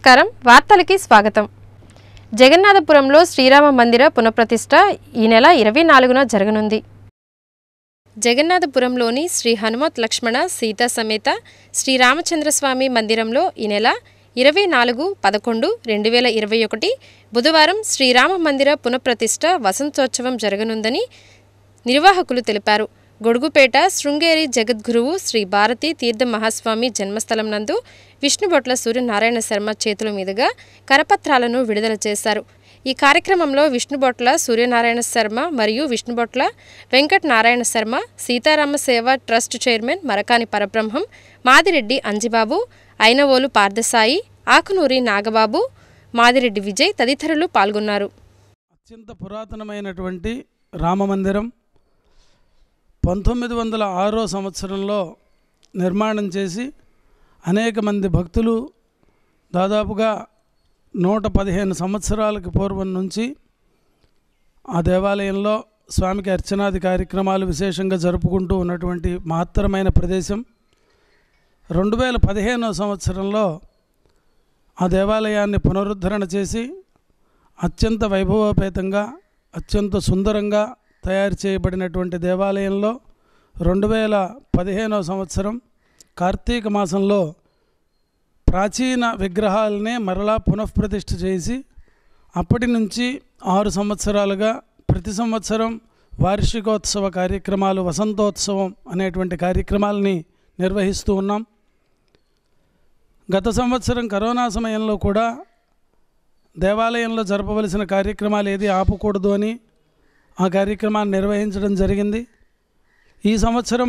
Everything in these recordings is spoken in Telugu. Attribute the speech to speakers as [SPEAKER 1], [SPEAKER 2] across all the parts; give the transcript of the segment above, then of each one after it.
[SPEAKER 1] నమస్కారం వార్తలకి స్వాగతం జగన్నాథపురంలో శ్రీరామ మందిర పునఃప్రతిష్ఠ ఈ నెల ఇరవై నాలుగున జరగనుంది జగన్నాథపురంలోని శ్రీ హనుమత్ లక్ష్మణ సీతా సమేత శ్రీరామచంద్రస్వామి మందిరంలో ఈ నెల ఇరవై నాలుగు పదకొండు రెండు వేల ఇరవై ఒకటి బుధవారం శ్రీరామ మందిర పునఃప్రతిష్ఠ వసంతోత్సవం జరగనుందని నిర్వాహకులు తెలిపారు గొడుగుపేట శృంగేరి జగద్గురువు శ్రీ భారతి తీర్థ మహాస్వామి జన్మస్థలం నందు విష్ణుబొట్ల సూర్యనారాయణ శర్మ చేతుల మీదుగా కరపత్రాలను విడుదల చేశారు ఈ కార్యక్రమంలో విష్ణుబొట్ల సూర్యనారాయణ శర్మ మరియు విష్ణుబొట్ల వెంకట నారాయణ శర్మ సీతారామ సేవ ట్రస్ట్ చైర్మన్ మరకాని పరబ్రహ్మం మాదిరెడ్డి అంజిబాబు ఐనవోలు పార్థసాయి ఆకునూరి నాగబాబు మాదిరెడ్డి విజయ్ తదితరులు పాల్గొన్నారు
[SPEAKER 2] అత్యంత పురాతనమైనటువంటి రామమందిరం పంతొమ్మిది వందల ఆరో సంవత్సరంలో నిర్మాణం చేసి అనేక మంది భక్తులు దాదాపుగా నూట పదిహేను సంవత్సరాలకు పూర్వం నుంచి ఆ దేవాలయంలో స్వామికి అర్చనాది కార్యక్రమాలు విశేషంగా జరుపుకుంటూ ఉన్నటువంటి మహత్తరమైన ప్రదేశం రెండు వేల పదిహేనో సంవత్సరంలో ఆ దేవాలయాన్ని పునరుద్ధరణ చేసి అత్యంత వైభవోపేతంగా అత్యంత సుందరంగా తయారు చేయబడినటువంటి దేవాలయంలో రెండు వేల పదిహేనవ సంవత్సరం కార్తీక మాసంలో ప్రాచీన విగ్రహాలనే మరలా పునఃప్రతిష్ఠ చేసి అప్పటి నుంచి ఆరు సంవత్సరాలుగా ప్రతి సంవత్సరం వార్షికోత్సవ కార్యక్రమాలు వసంతోత్సవం అనేటువంటి కార్యక్రమాలని నిర్వహిస్తూ ఉన్నాం గత సంవత్సరం కరోనా సమయంలో కూడా దేవాలయంలో జరపవలసిన కార్యక్రమాలు ఏది ఆపకూడదు అని ఆ కార్యక్రమాన్ని నిర్వహించడం జరిగింది ఈ సంవత్సరం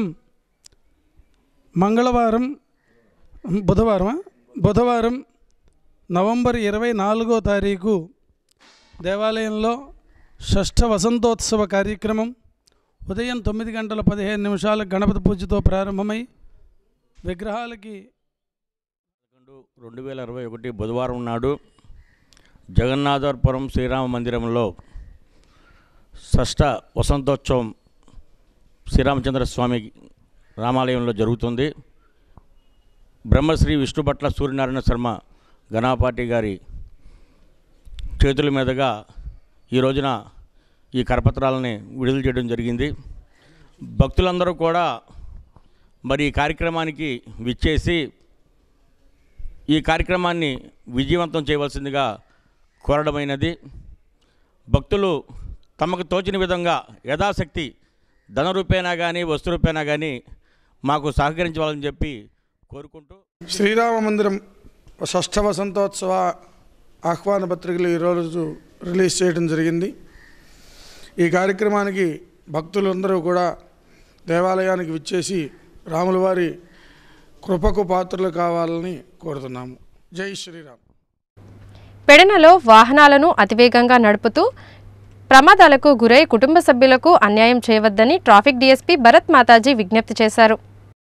[SPEAKER 2] మంగళవారం బుధవారం బుధవారం నవంబర్ ఇరవై నాలుగో తారీఖు దేవాలయంలో షష్ఠ వసంతోత్సవ కార్యక్రమం ఉదయం తొమ్మిది గంటల పదిహేను నిమిషాలకు గణపతి పూజతో ప్రారంభమై విగ్రహాలకి
[SPEAKER 3] పదకొండు రెండు వేల ఇరవై ఒకటి బుధవారం నాడు జగన్నాథపురం శ్రీరామ మందిరంలో షష్ఠ వసంతోత్సవం శ్రీరామచంద్ర స్వామి రామాలయంలో జరుగుతుంది బ్రహ్మశ్రీ విష్ణుభట్ల సూర్యనారాయణ శర్మ గణాపాటి గారి చేతుల మీదుగా ఈ రోజున ఈ కరపత్రాలని విడుదల చేయడం జరిగింది భక్తులందరూ కూడా మరి ఈ కార్యక్రమానికి విచ్చేసి ఈ కార్యక్రమాన్ని విజయవంతం చేయవలసిందిగా కోరడమైనది భక్తులు తమకు తోచిన విధంగా యథాశక్తి ధన రూపేనా కానీ వస్తు రూపేనా కానీ మాకు సహకరించవాలని చెప్పి కోరుకుంటూ
[SPEAKER 4] శ్రీరామ మందిరం షష్ఠ వసంతోత్సవ ఆహ్వాన పత్రికలు ఈరోజు రిలీజ్ చేయడం జరిగింది ఈ కార్యక్రమానికి భక్తులందరూ కూడా దేవాలయానికి విచ్చేసి రాముల వారి కృపకు పాత్రలు కావాలని కోరుతున్నాము జై శ్రీరామ్
[SPEAKER 1] పెడనలో వాహనాలను అతివేగంగా నడుపుతూ ప్రమాదాలకు గురై కుటుంబ సభ్యులకు అన్యాయం చేయవద్దని ట్రాఫిక్ డీఎస్పీ భరత్ మాతాజీ విజ్ఞప్తి చేశారు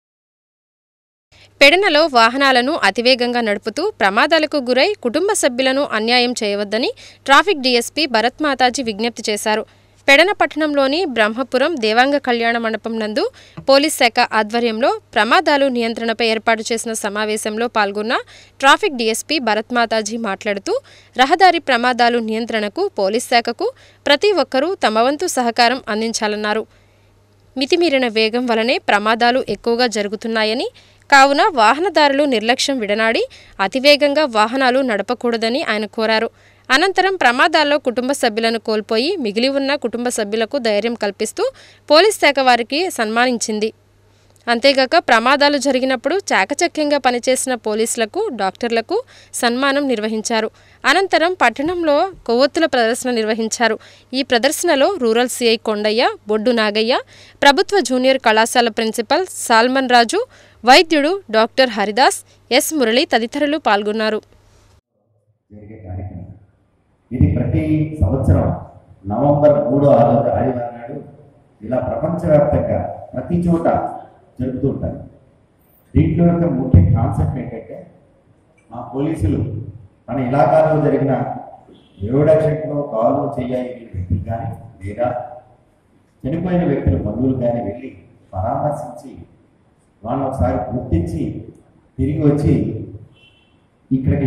[SPEAKER 1] పెడనలో వాహనాలను అతివేగంగా నడుపుతూ ప్రమాదాలకు గురై కుటుంబ సభ్యులను అన్యాయం చేయవద్దని ట్రాఫిక్ డీఎస్పీ భరత్ మాతాజీ విజ్ఞప్తి చేశారు పెడన పట్టణంలోని బ్రహ్మపురం దేవాంగ కళ్యాణ మండపం నందు పోలీస్ శాఖ ఆధ్వర్యంలో ప్రమాదాలు నియంత్రణపై ఏర్పాటు చేసిన సమావేశంలో పాల్గొన్న ట్రాఫిక్ డీఎస్పీ భరత్ మాతాజీ మాట్లాడుతూ రహదారి ప్రమాదాలు నియంత్రణకు పోలీస్ శాఖకు ప్రతి ఒక్కరూ తమ వంతు సహకారం అందించాలన్నారు మితిమీరిన వేగం వలనే ప్రమాదాలు ఎక్కువగా జరుగుతున్నాయని కావున వాహనదారులు నిర్లక్ష్యం విడనాడి అతివేగంగా వాహనాలు నడపకూడదని ఆయన కోరారు అనంతరం ప్రమాదాల్లో కుటుంబ సభ్యులను కోల్పోయి మిగిలి ఉన్న కుటుంబ సభ్యులకు ధైర్యం కల్పిస్తూ పోలీస్ శాఖ వారికి సన్మానించింది అంతేగాక ప్రమాదాలు జరిగినప్పుడు చాకచక్యంగా పనిచేసిన పోలీసులకు డాక్టర్లకు సన్మానం నిర్వహించారు అనంతరం పట్టణంలో కొవ్వొత్తుల ప్రదర్శన నిర్వహించారు ఈ ప్రదర్శనలో రూరల్ సిఐ కొండయ్య బొడ్డు నాగయ్య ప్రభుత్వ జూనియర్ కళాశాల ప్రిన్సిపల్ సాల్మన్ రాజు వైద్యుడు డాక్టర్ హరిదాస్ ఎస్ మురళి తదితరులు పాల్గొన్నారు
[SPEAKER 5] జరిగే కార్యక్రమం ఇది ప్రతి సంవత్సరం నవంబర్ మూడో ఆరో ఆదివారం నాడు ఇలా ప్రపంచవ్యాప్తంగా ప్రతి చోట జరుపుతూ ఉంటారు దీంట్లో యొక్క ముఖ్య కాన్సెప్ట్ ఏంటంటే మా పోలీసులు మన ఇలాకాలో జరిగిన రోడ్ యాక్సిడెంట్లో కాలు చెయ్యాలి వ్యక్తులు కానీ లేదా చనిపోయిన వ్యక్తుల బంధువులు కానీ వెళ్ళి పరామర్శించి వాళ్ళని ఒకసారి గుర్తించి తిరిగి వచ్చి ఇక్కడికి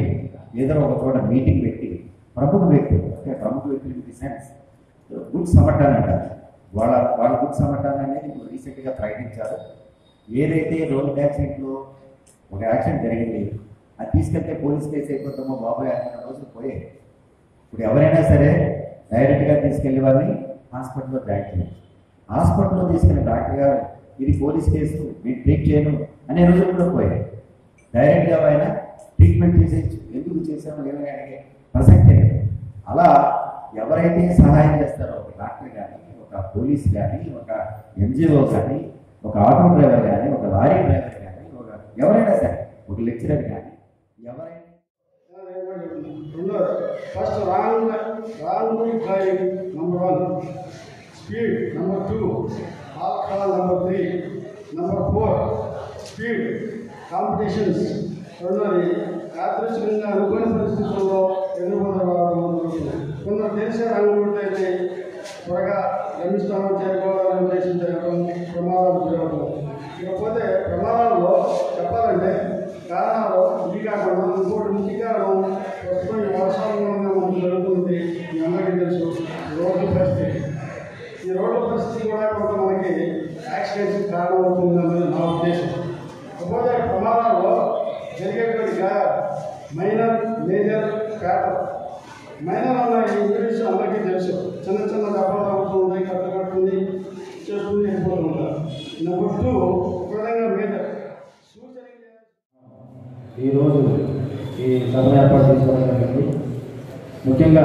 [SPEAKER 5] ఏదో ఒక చోట మీటింగ్ పెట్టి ప్రముఖ వ్యక్తులు అంటే ప్రముఖ వ్యక్తులు in the sense good Samaritan అంటారు వాళ్ళ వాళ్ళ గుడ్ సమటాన్ అనేది ఇప్పుడు రీసెంట్గా ప్రకటించారు ఏదైతే రోడ్ యాక్సిడెంట్లో ఒక యాక్సిడెంట్ జరిగింది అది తీసుకెళ్తే పోలీస్ కేసు అయిపోతామో బాబాయ్ అన్న రోజులు పోయాయి ఇప్పుడు ఎవరైనా సరే డైరెక్ట్గా తీసుకెళ్లే వారిని హాస్పిటల్లో జాయిన్ చేయొచ్చు హాస్పిటల్లో తీసుకెళ్ళిన డాక్టర్ గారు ఇది పోలీస్ కేసు నేను ట్రీట్ చేయను అనే రోజులు కూడా పోయాయి డైరెక్ట్గా ఆయన ట్రీట్మెంట్ చేసేయచ్చు ఎందుకు చేశామో ఏమని అడిగే ప్రసక్తే లేదు అలా ఎవరైతే సహాయం చేస్తారో ఒక డాక్టర్ కానీ ఒక పోలీస్ కానీ ఒక ఎన్జిఓ కానీ ఒక ఆటో డ్రైవర్ కానీ ఒక లారీ డ్రైవర్ కానీ ఒక ఎవరైనా సరే ఒక లెక్చరర్ కానీ ఎవరైనా
[SPEAKER 6] రెండోది first wrong wrong driving number one speed number two alcohol number three number four speed competitions రెండోది యాదృచ్ఛికంగా అనుకోని పరిస్థితుల్లో ఎదుర్కొనడం కొందరు తెలిసే రంగు అయితే త్వరగా గమ్యస్థానం చేరుకోవాలని ఉద్దేశం జరగడం ప్రమాదాలు జరగడం ఇకపోతే ప్రమాదాల్లో చెప్పాలంటే కారణాలు ఇది కాకుండా ఇంకోటి ముఖ్య కారణం ప్రస్తుతం ఈ వర్షాలలో మనకు జరుగుతుంది మీ అందరికీ తెలుసు రోడ్డు పరిస్థితి ఈ రోడ్డు పరిస్థితి కూడా కొంత మనకి యాక్సిడెంట్స్ కారణం అవుతుందన్నది నా ఉద్దేశం ఇకపోతే ప్రమాదాల్లో జరిగేటువంటి గాయాలు మైనర్ మేజర్ ఫ్యాటర్ మైనర్ అన్న ఇంగ్లీష్ అందరికీ తెలుసు చిన్న చిన్న దెబ్బలు తగ్గుతూ ఉంటాయి కట్ట కట్టుంది చేసుకుని వెళ్ళిపోతూ ఉంటారు నెంబర్ టూ ఒక విధంగా మేజర్ సూచన
[SPEAKER 7] ఈరోజు ఈ సభను ఏర్పాటు చేసుకోవడం జరిగింది ముఖ్యంగా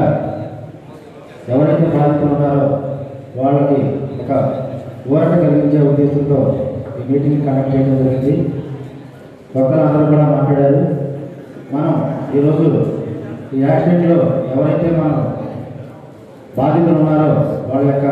[SPEAKER 7] ఎవరైతే బాధితులు ఉన్నారో వాళ్ళకి ఒక ఊరట కలిగించే ఉద్దేశంతో ఈ మీటింగ్ కండక్ట్ చేయడం జరిగింది భక్తులు అందరూ కూడా మాట్లాడారు మనం ఈరోజు ఈ యాక్సిడెంట్లో ఎవరైతే మనం బాధితులు ఉన్నారో వాళ్ళ యొక్క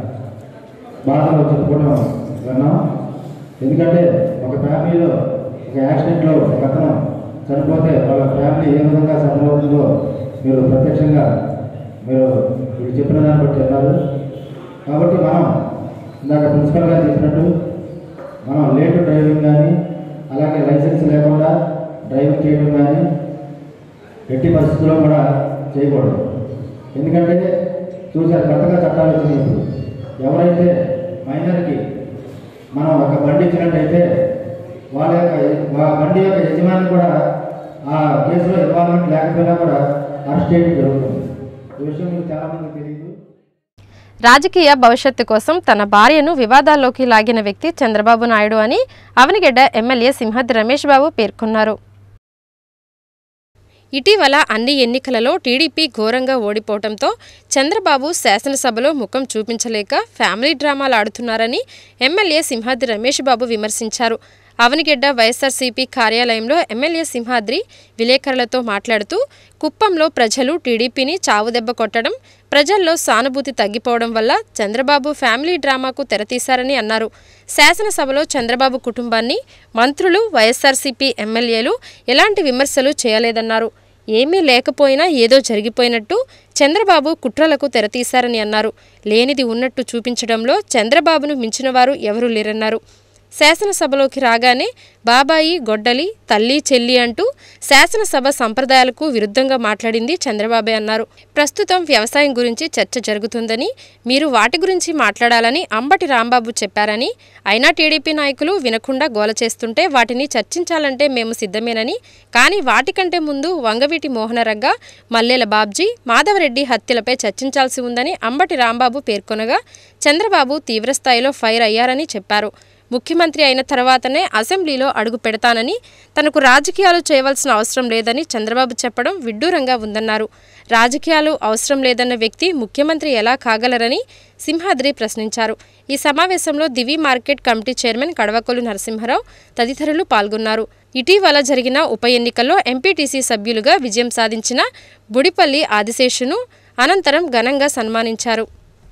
[SPEAKER 7] బాధలు చెప్పుకోవడం విన్నాం ఎందుకంటే ఒక ఫ్యామిలీలో ఒక యాక్సిడెంట్లో ఒక అతను చనిపోతే వాళ్ళ ఫ్యామిలీ ఏ విధంగా సఫర్ అవుతుందో మీరు ప్రత్యక్షంగా మీరు మీరు చెప్పిన దాన్ని బట్టి చెప్పారు కాబట్టి మనం ఇందాక ప్రిన్సిపల్ గారు చెప్పినట్టు మనం లేట్ డ్రైవింగ్ కానీ అలాగే లైసెన్స్ లేకుండా డ్రైవింగ్ చేయడం కానీ ఎట్టి పరిస్థితుల్లో కూడా చేయకూడదు ఎందుకంటే చూసారు కొత్తగా చట్టాలు వచ్చినాయి ఇప్పుడు ఎవరైతే మైనర్కి మనం ఒక బండి ఇచ్చినట్టయితే వాళ్ళ యొక్క ఆ బండి యొక్క యజమాని కూడా ఆ కేసులో ఇన్వాల్వ్మెంట్ లేకపోయినా కూడా అరెస్ట్ చేయడం జరుగుతుంది ఈ విషయం మీకు చాలామందికి తెలియదు
[SPEAKER 1] రాజకీయ భవిష్యత్తు కోసం తన భార్యను వివాదాల్లోకి లాగిన వ్యక్తి చంద్రబాబు నాయుడు అని అవనిగడ్డ ఎమ్మెల్యే సింహద్రి రమేష్ బాబు పేర్కొన్నారు ఇటీవల అన్ని ఎన్నికలలో టీడీపీ ఘోరంగా ఓడిపోవడంతో చంద్రబాబు శాసనసభలో ముఖం చూపించలేక ఫ్యామిలీ డ్రామాలు ఆడుతున్నారని ఎమ్మెల్యే సింహాద్రి రమేష్ బాబు విమర్శించారు అవనిగడ్డ వైఎస్ఆర్సీపీ కార్యాలయంలో ఎమ్మెల్యే సింహాద్రి విలేకరులతో మాట్లాడుతూ కుప్పంలో ప్రజలు టీడీపీని చావుదెబ్బ కొట్టడం ప్రజల్లో సానుభూతి తగ్గిపోవడం వల్ల చంద్రబాబు ఫ్యామిలీ డ్రామాకు తెరతీశారని అన్నారు శాసనసభలో చంద్రబాబు కుటుంబాన్ని మంత్రులు వైఎస్ఆర్సీపీ ఎమ్మెల్యేలు ఎలాంటి విమర్శలు చేయలేదన్నారు ఏమీ లేకపోయినా ఏదో జరిగిపోయినట్టు చంద్రబాబు కుట్రలకు తెరతీశారని అన్నారు లేనిది ఉన్నట్టు చూపించడంలో చంద్రబాబును మించినవారు ఎవరూ లేరన్నారు శాసనసభలోకి రాగానే బాబాయి గొడ్డలి తల్లి చెల్లి అంటూ శాసనసభ సంప్రదాయాలకు విరుద్ధంగా మాట్లాడింది చంద్రబాబే అన్నారు ప్రస్తుతం వ్యవసాయం గురించి చర్చ జరుగుతుందని మీరు వాటి గురించి మాట్లాడాలని అంబటి రాంబాబు చెప్పారని అయినా టీడీపీ నాయకులు వినకుండా గోల చేస్తుంటే వాటిని చర్చించాలంటే మేము సిద్ధమేనని కానీ వాటికంటే ముందు వంగవీటి మోహనరగ్గ మల్లెల బాబ్జీ మాధవరెడ్డి హత్యలపై చర్చించాల్సి ఉందని అంబటి రాంబాబు పేర్కొనగా చంద్రబాబు తీవ్రస్థాయిలో ఫైర్ అయ్యారని చెప్పారు ముఖ్యమంత్రి అయిన తర్వాతనే అసెంబ్లీలో అడుగు పెడతానని తనకు రాజకీయాలు చేయవలసిన అవసరం లేదని చంద్రబాబు చెప్పడం విడ్డూరంగా ఉందన్నారు రాజకీయాలు అవసరం లేదన్న వ్యక్తి ముఖ్యమంత్రి ఎలా కాగలరని సింహాద్రి ప్రశ్నించారు ఈ సమావేశంలో Divi market committee chairman Kadavakollu Narasimha Rao తదితరులు పాల్గొన్నారు ఇటీవల జరిగిన ఉప ఎన్నికల్లో ఎంపీటీసీ సభ్యులుగా విజయం సాధించిన బుడిపల్లి ఆదిశేషును అనంతరం ఘనంగా సన్మానించారు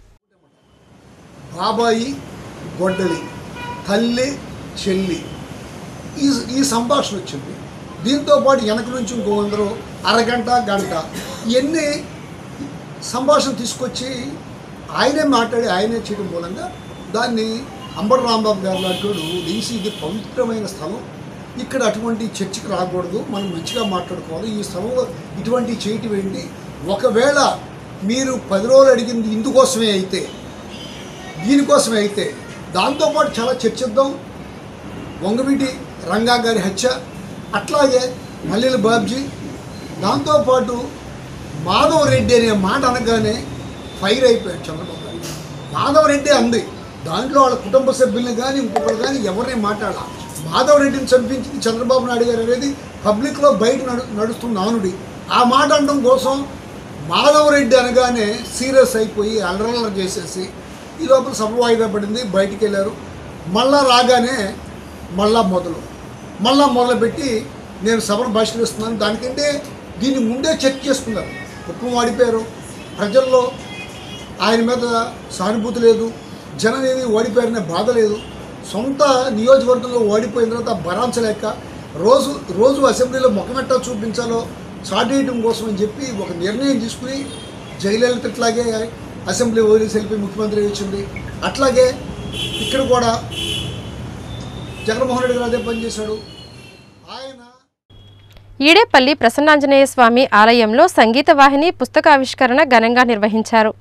[SPEAKER 8] బాబాయి గొడ్డలి తల్లి చెల్లి ఈ ఈ సంభాషణ వచ్చింది దీంతో పాటు వెనక నుంచి ఇంకో అందరూ అరగంట గంట ఇవన్నీ సంభాషణ తీసుకొచ్చి ఆయనే మాట్లాడి ఆయనే చేయడం మూలంగా దాన్ని అంబటి రాంబాబు గారు లాంటి డీసీ ఇది పవిత్రమైన స్థలం ఇక్కడ అటువంటి చర్చకు రాకూడదు మనం మంచిగా మాట్లాడుకోవాలి ఈ సభలో ఇటువంటి చేయటం ఏంటి ఒకవేళ మీరు పది రోజులు అడిగింది ఇందుకోసమే అయితే దీనికోసమే అయితే దాంతోపాటు చాలా చర్చిద్దాం వంగవీటి రంగా గారి హత్య అట్లాగే మల్లెల బాబ్జీ దాంతోపాటు మాధవ్ రెడ్డి అనే మాట అనగానే ఫైర్ అయిపోయాడు చంద్రబాబు నాయుడు మాధవ్ రెడ్డి అంది దాంట్లో వాళ్ళ కుటుంబ సభ్యుల్ని కానీ ఇంకొకరు కానీ ఎవరిని మాట్లాడాల మాధవ్ రెడ్డిని చంపించింది చంద్రబాబు నాయుడు గారు అనేది పబ్లిక్లో బయట నడు నడుస్తున్న నానుడి ఆ మాట అనడం కోసం మాధవ్ రెడ్డి అనగానే సీరియస్ అయిపోయి అల్లరల్లర చేసేసి ఈ లోపల సభ వాయిదా పడింది బయటికి వెళ్ళారు మళ్ళా రాగానే మళ్ళా మొదలు మళ్ళా మొదలుపెట్టి నేను సభను బహిష్కరిస్తున్నాను దానికంటే దీన్ని ముందే చెక్ చేసుకున్నారు కుప్పం వాడిపోయారు ప్రజల్లో ఆయన మీద సానుభూతి లేదు జనం ఏమి ఓడిపోయారనే బాధ లేదు సొంత నియోజకవర్గంలో ఓడిపోయిన తర్వాత భరాంచలేక రోజు రోజు అసెంబ్లీలో ముఖమెట్టా చూపించాలో చాటేయడం కోసం అని చెప్పి ఒక నిర్ణయం తీసుకుని జయలలిత ఇట్లాగే అసెంబ్లీ వదిలేసి వెళ్ళిపోయి ముఖ్యమంత్రి వచ్చింది అట్లాగే ఇక్కడ కూడా జగన్మోహన్ రెడ్డి గారు అదే పనిచేశాడు ఆయన
[SPEAKER 1] ఈడేపల్లి ప్రసన్నాంజనేయ స్వామి ఆలయంలో సంగీత వాహిని పుస్తకావిష్కరణ ఘనంగా నిర్వహించారు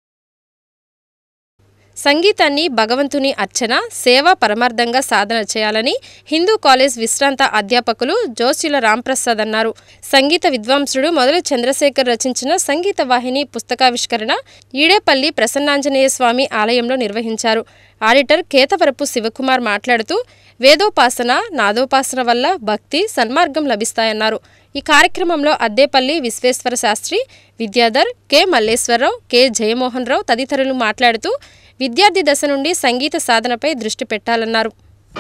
[SPEAKER 1] సంగీతాన్ని భగవంతుని అర్చన సేవ పరమార్థంగా సాధన చేయాలని హిందూ కాలేజ్ విశ్రాంత అధ్యాపకులు జోస్యుల రాంప్రసాద్ అన్నారు సంగీత విద్వాంసుడు మొదలు చంద్రశేఖర్ రచించిన సంగీత వాహిని పుస్తకావిష్కరణ ఈడేపల్లి ప్రసన్నాంజనేయ స్వామి ఆలయంలో నిర్వహించారు ఆడిటర్ కేతవరపు శివకుమార్ మాట్లాడుతూ వేదోపాసన నాదోపాసన వల్ల భక్తి సన్మార్గం లభిస్తాయన్నారు ఈ కార్యక్రమంలో అద్దేపల్లి విశ్వేశ్వర శాస్త్రి విద్యాధర్ కె మల్లేశ్వరరావు కె జయమోహన్ రావు తదితరులు మాట్లాడుతూ విద్యార్థి దశ నుండి సంగీత సాధనపై దృష్టి పెట్టాలన్నారు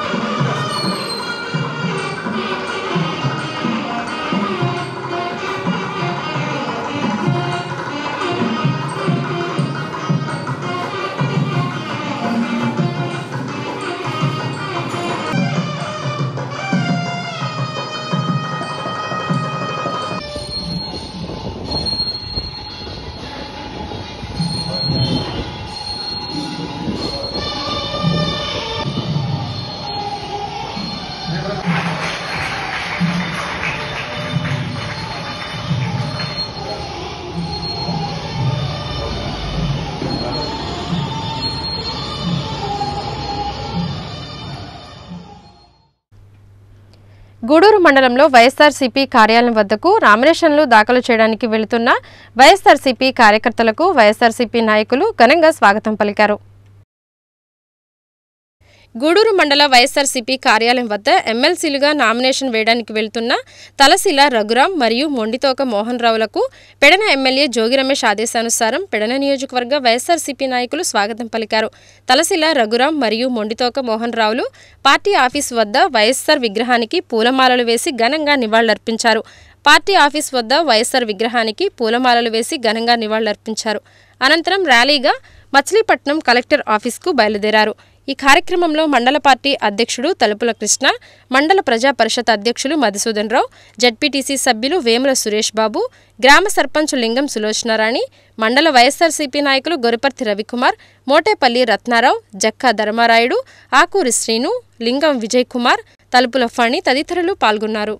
[SPEAKER 1] గూడూరు మండలంలో వైఎస్ఆర్సీపీ కార్యాలయం వద్దకు నామినేషన్లు దాఖలు చేయడానికి వెళుతున్న వైఎస్ఆర్సీపీ కార్యకర్తలకు వైఎస్ఆర్సీపీ నాయకులు ఘనంగా స్వాగతం పలికారు గూడూరు మండల వైఎస్ఆర్సీపీ కార్యాలయం వద్ద ఎమ్మెల్సీలుగా నామినేషన్ వేయడానికి వెళ్తున్న తలశిల రఘురాం మరియు మొండితోక మోహన్ రావులకు పెడన ఎమ్మెల్యే జోగి రమేష్ ఆదేశానుసారం పెడన నియోజకవర్గ వైఎస్ఆర్సీపీ నాయకులు స్వాగతం పలికారు తలశిల రఘురాం మరియు మొండితోక మోహన్ రావులు పార్టీ ఆఫీసు వద్ద వైఎస్ఆర్ విగ్రహానికి పూలమాలలు వేసి ఘనంగా నివాళులర్పించారు పార్టీ ఆఫీస్ వద్ద వైఎస్ఆర్ విగ్రహానికి పూలమాలలు వేసి ఘనంగా నివాళులర్పించారు అనంతరం ర్యాలీగా మచిలీపట్నం కలెక్టర్ ఆఫీస్కు బయలుదేరారు ఈ కార్యక్రమంలో మండల పార్టీ అధ్యక్షుడు తలుపుల కృష్ణ మండల ప్రజా పరిషత్ అధ్యక్షులు మధుసూదన్ రావు జడ్పీటీసీ సభ్యులు వేముల సురేష్ బాబు గ్రామ సర్పంచ్ లింగం సులోచనారాణి మండల వైఎస్ఆర్సీపీ నాయకులు గొరిపర్తి రవికుమార్ మోటేపల్లి రత్నారావు జక్కా ధర్మారాయుడు ఆకూరి శ్రీను లింగం విజయ్ కుమార్ తలుపుల ఫణి తదితరులు పాల్గొన్నారు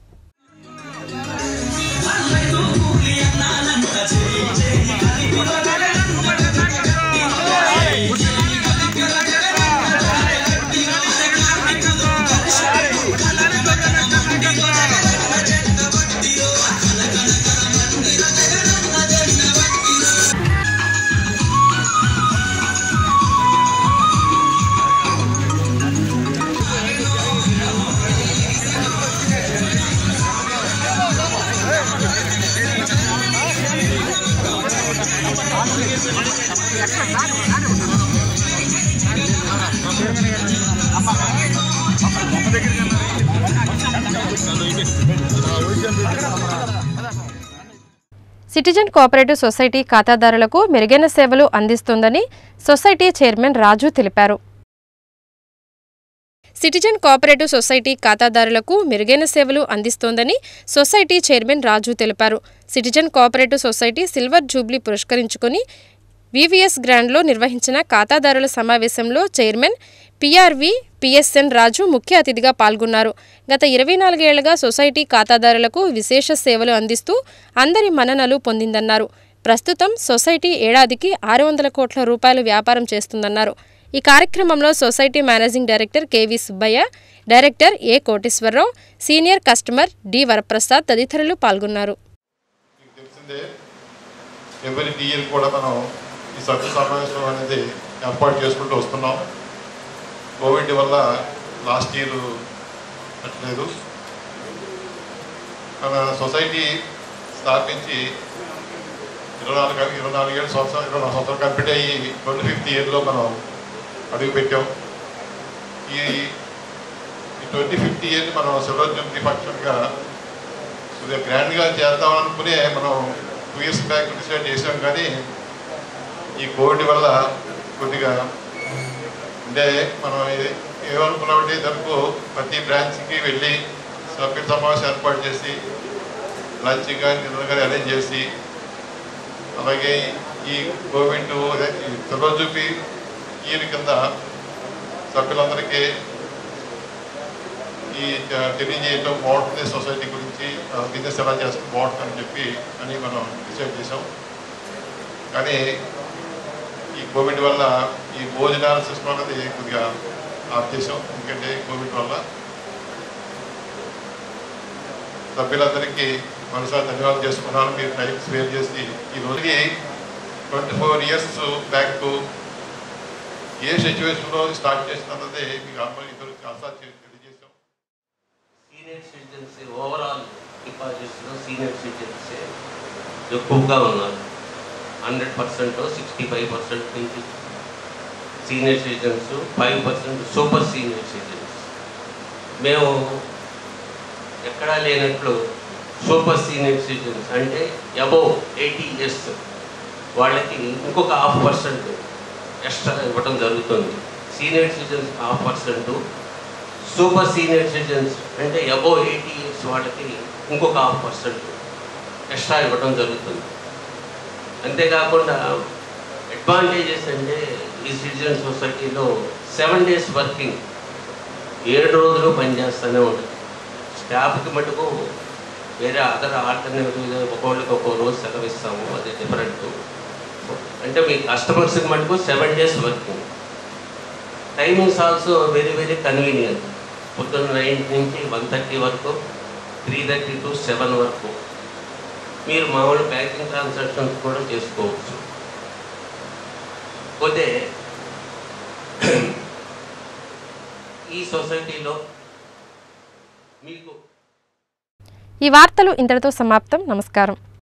[SPEAKER 1] సిటిజన్ కోఆపరేటివ్ సొసైటీ ఖాతాదారులకు మెరుగైన సేవలు అందిస్తుందని సొసైటీ చైర్మన్ రాజు తెలిపారు సిటిజన్ కోఆపరేటివ్ సొసైటీ ఖాతాదారులకు మెరుగైన సేవలు అందిస్తోందని సొసైటీ చైర్మన్ రాజు తెలిపారు citizen cooperative society silver jubilee పురస్కరించుకొని వివిఎస్ గ్రాండ్లో నిర్వహించిన ఖాతాదారుల సమావేశంలో చైర్మన్ పిఆర్వి పిఎస్ఎన్ రాజు ముఖ్య అతిథిగా పాల్గొన్నారు గత ఇరవై నాలుగేళ్లుగా సొసైటీ ఖాతాదారులకు విశేష సేవలు అందిస్తూ అందరి మన్ననలు పొందిందన్నారు ప్రస్తుతం సొసైటీ ఏడాదికి ఆరు వందల కోట్ల రూపాయలు వ్యాపారం చేస్తుందన్నారు ఈ కార్యక్రమంలో society managing director KV Subbaiah director A Koteswararao senior customer D Varaprasad తదితరులు పాల్గొన్నారు
[SPEAKER 9] మీకు తెలిసిందే ఎవరి ఇయర్ కూడా మనం ఈ సభ్య సమావేశం అనేది ఏర్పాటు చేసుకుంటూ వస్తున్నాం కోవిడ్ వల్ల లాస్ట్ ఇయర్ పెట్టలేదు మన సొసైటీ స్థాపించి ఇరవై నాలుగు ఇరవై నాలుగు ఏళ్ళు సంవత్సరం ఇరవై నాలుగు సంవత్సరాలు కంప్లీట్ అయ్యి ట్వంటీ ఫిఫ్త్ ఇయర్లో మనం అడుగు పెట్టాం ఈ ట్వంటీ ఫిఫ్త్ ఇయర్ని మనం సిల్వర్ జూబ్లీ ఫంక్షన్గా కొద్దిగా గ్రాండ్గా చేద్దాం అనుకునే మనం టూ ఇయర్స్ బ్యాక్ డిసైడ్ చేసాం కానీ ఈ కోవిడ్ వల్ల కొద్దిగా అంటే మనం ఏ- ఏమనుకున్నామంటే ఇద్దరు ప్రతి బ్రాంచ్కి వెళ్ళి సభ్య సమావేశం ఏర్పాటు చేసి లంచ్ కానీ డిన్నర్ కానీ అరేంజ్ చేసి అలాగే ఈ కోవిడ్ అదే ఈ సిల్వర్ జూబ్లీ ఇయర్ కింద సభ్యులందరికీ ఈ ఆ, తెలియజేయటం బాగుంటుంది సొసైటీ గురించి ఆ, బిజినెస్ ఎలా చేస్తే బాగుంటుందని చెప్పి అని మనం డిసైడ్ చేసాం కానీ ఈ కోవిడ్ వల్ల ఈ భోజనాల సిస్టమ్ అనేది కొద్దిగా ఆఫ్ చేసాం ఎందుకంటే కోవిడ్ వల్ల సభ్యులందరికీ మనసారి ధన్యవాదాలు చేసుకున్నాను మీరు టైం స్పేర్ చేసి ఈ రోజుకి twenty four years back a సిచ్యువేషన్లో స్టార్ట్ చేసినది మీకు ఆల్రెడీ ఇద్దరు చాలా తెలియజేసాం
[SPEAKER 10] సీనియర్ సిటిజన్స్ ఓవరాల్ డిపాజిట్స్లో సీనియర్ సిటిజన్స్ ఎక్కువగా ఉన్నారు hundred percent sixty five percent నుంచి senior citizens five percent super senior citizens మేము ఎక్కడా లేనట్లు సూపర్ సీనియర్ సిటిజన్స్ అంటే అబోవ్ ఎయిటీ ఇయర్స్ వాళ్ళకి ఇంకొక హాఫ్ పర్సెంట్ ఎక్స్ట్రా ఇవ్వడం జరుగుతుంది senior citizens half percent super senior citizens అంటే అబోవ్ ఎయిటీ ఇయర్స్ వాళ్ళకి ఇంకొక హాఫ్ పర్సెంట్ ఎక్స్ట్రా ఇవ్వడం జరుగుతుంది అంతేకాకుండా అడ్వాంటేజెస్ అంటే ఈ సిటిజన్ సొసైటీలో సెవెన్ డేస్ వర్కింగ్ ఏడు రోజులు పనిచేస్తూనే ఉంటుంది స్టాఫ్కి మటుకు వేరే అదర్ ఆల్టర్నేటివ్ ఒక్కొక్కరికి ఒక్కో రోజు సెలవు ఇస్తాము అది డిఫరెంట్ అంటే మీ కస్టమర్స్కి మటుకు seven days working timings also very very convenient పొద్దున్న నైన్ నుంచి వన్ థర్టీ వరకు త్రీ థర్టీ టు సెవెన్ వరకు మీరు మామూలు బ్యాంకింగ్ ట్రాన్సాక్షన్స్ కూడా చేసుకోవచ్చు పోతే ఈ సొసైటీలో మీకు
[SPEAKER 1] ఈ వార్తలు ఇంతటితో సమాప్తం నమస్కారం